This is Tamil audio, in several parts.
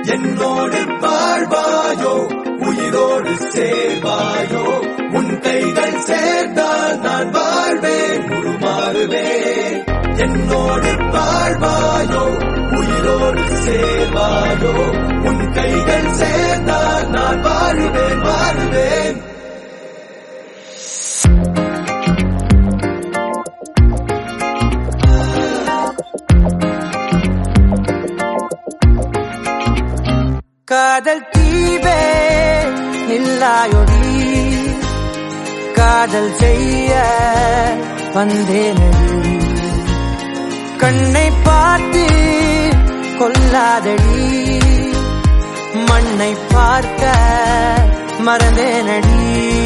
என்னோடு வாழ்வாயோ உயிரோடு சேர்வாயோ உன் கைகள் சேர்ந்தால் நான் வாழ்வேன் உருமாறுவேன் என்னோடு வாழ்வாயோ உயிரோடு சேர்வாயோ உன் கைகள் சேர்ந்தால் நான் வாழுவேன் வாழுவேன் காதல் தீபே நில்லாயொடி காதல் செய்ய வந்தேனடி கண்ணை பார்த்து கொல்லாதடி மண்ணை பார்க்க மறந்தேனடி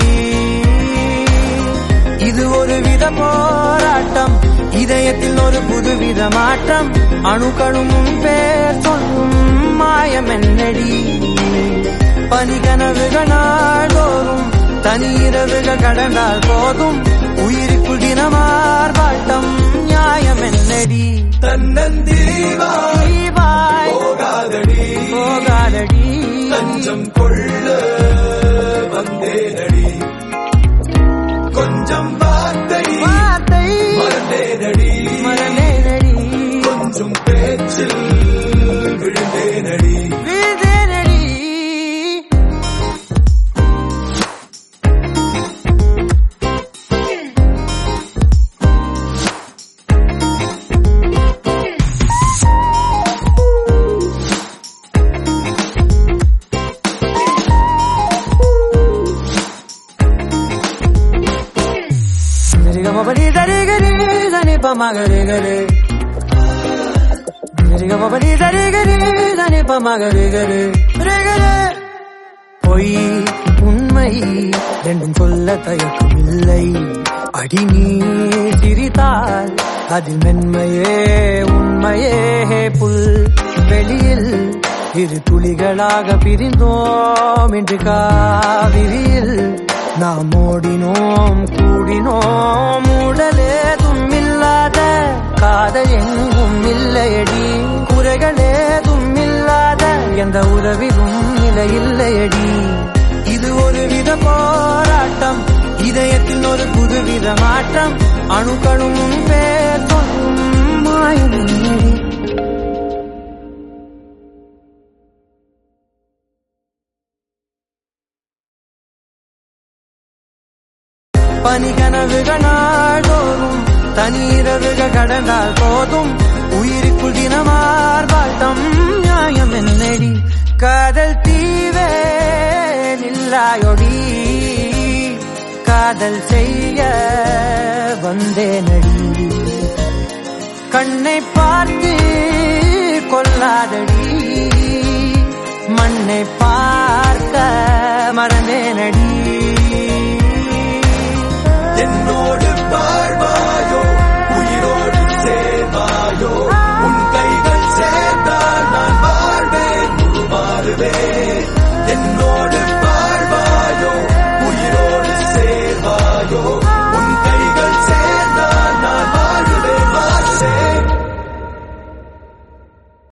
இது ஒரு வித போராட்டம் இதயத்தில் ஒரு புதுவித மாற்றம் அணுக்களும் உன் பேர் சொல்லும் மாயம் என்னடி பனிகனவுகள் நாள்தோறும் தனி இரவுகள் கடந்தால் போதும் உயிருக்குள் தினமார் வாட்டம் நியாயம் என்னடி தன்னந்தீவாய் தீவாய் போகாதடி போகாதடி தஞ்சம் கொள்ள வந்தேனடி கொஞ்சம் வார்த்தை வார்த்தை மறந்தேனடி மறந்தேனடி கொஞ்சம் பேச்சில் விழுந்தேனடி வீழ்ந்தேனடி Nirigama dari gari dani pama gari gari Nirigama dari gari dani pama gari gari gari பொய் உண்மை ரெண்டும் சொல்ல தயக்கம் இல்லை அடி நீ சிரித்தால் அதில் மென்மையே உண்மையே புல் வெளியில் இரு துளிகளாக பிரிந்தோம் என்று காவிரியில் நாம் ஓடினோம் கூடினோம் உடலேதும் இல்லாத காதல் எங்கும் இல்லையடி குறைகளேதும் இல்லாத எந்த உறவிலும் நிலை இல்லையடி இது ஒரு வித போராட்டம் இதயத்தில் ஒரு புதுவித மாற்றம் அணுக்களும் உன் பேர் சொல்லும் மாயம் என்னடி? பனிகனவுகள் நாள்தோறும் தனீரவுகள் கடந்தால் போதும் உயிருக்குள் தினமார் வாழ்த்தம் நியாயம் என்னடி காதல் தீவே நில்லாயொடி காதல் செய்ய வந்தேனடி கண்ணை பார்த்து கொல்லாதடி மண்ணை பார்க்க மறந்தேனடி என்னோடு வாழ்வாயோ உயிரோடு சேர்வாயோ உன் கைகள் சேர்ந்தால் நான் வாழ்வேன் உருமாறுவேன் என்னோடு